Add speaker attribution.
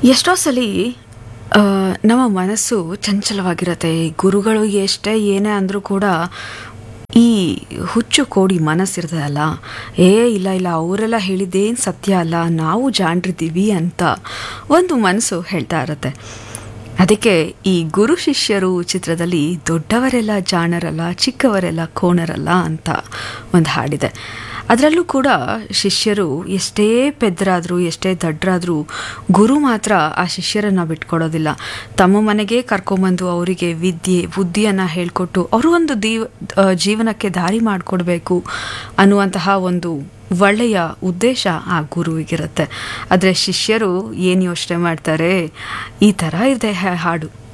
Speaker 1: ಎಷ್ಟೋ ಸಲ ಆ, ನಮ್ಮ ಮನಸ್ಸು ಚಂಚಲವಾಗಿರತ್ತೆ ಈ ಗುರುಗಳು ಎಷ್ಟೇ ಏನೇ ಅಂದರೂ ಕೂಡ ಈ ಹುಚ್ಚು ಕೋಡಿ ಮನಸ್ಸಿರ್ತದಲ್ಲ ಏ ಇಲ್ಲ ಇಲ್ಲ ಅವರೆಲ್ಲ ಹೇಳಿದ್ದೇನು ಸತ್ಯ ಅಲ್ಲ ನಾವು ಜಾಣ್ರಿದ್ದೀವಿ ಅಂತ ಒಂದು ಮನಸ್ಸು ಹೇಳ್ತಾ ಇರತ್ತೆ ಅದಕ್ಕೆ ಈ ಗುರು ಶಿಷ್ಯರು ಚಿತ್ರದಲ್ಲಿ ದೊಡ್ಡವರೆಲ್ಲ ಜಾಣರಲ್ಲ ಚಿಕ್ಕವರೆಲ್ಲ ಕೋಣರಲ್ಲ ಅಂತ ಒಂದು ಹಾಡಿದೆ ಅದರಲ್ಲೂ ಕೂಡ ಶಿಷ್ಯರು ಎಷ್ಟೇ ಪೆದ್ದರಾದರೂ ಎಷ್ಟೇ ದಡ್ಡರಾದರೂ ಗುರು ಮಾತ್ರ ಆ ಶಿಷ್ಯರನ್ನು ಬಿಟ್ಕೊಡೋದಿಲ್ಲ ತಮ್ಮ ಮನೆಗೆ ಕರ್ಕೊಂಬಂದು ಅವರಿಗೆ ವಿದ್ಯೆ ಬುದ್ಧಿಯನ್ನು ಹೇಳಿಕೊಟ್ಟು ಅವರು ಒಂದು ದೀವ ಆ, ಜೀವನಕ್ಕೆ ದಾರಿ ಮಾಡಿಕೊಡ್ಬೇಕು ಅನ್ನುವಂತಹ ಒಂದು ಒಳ್ಳೆಯ ಉದ್ದೇಶ ಆ ಗುರುವಿಗಿರುತ್ತೆ ಆದರೆ ಶಿಷ್ಯರು ಏನು ಯೋಚನೆ ಮಾಡ್ತಾರೆ ಈ ಥರ ಇದೆ ಹಾ- ಹಾಡು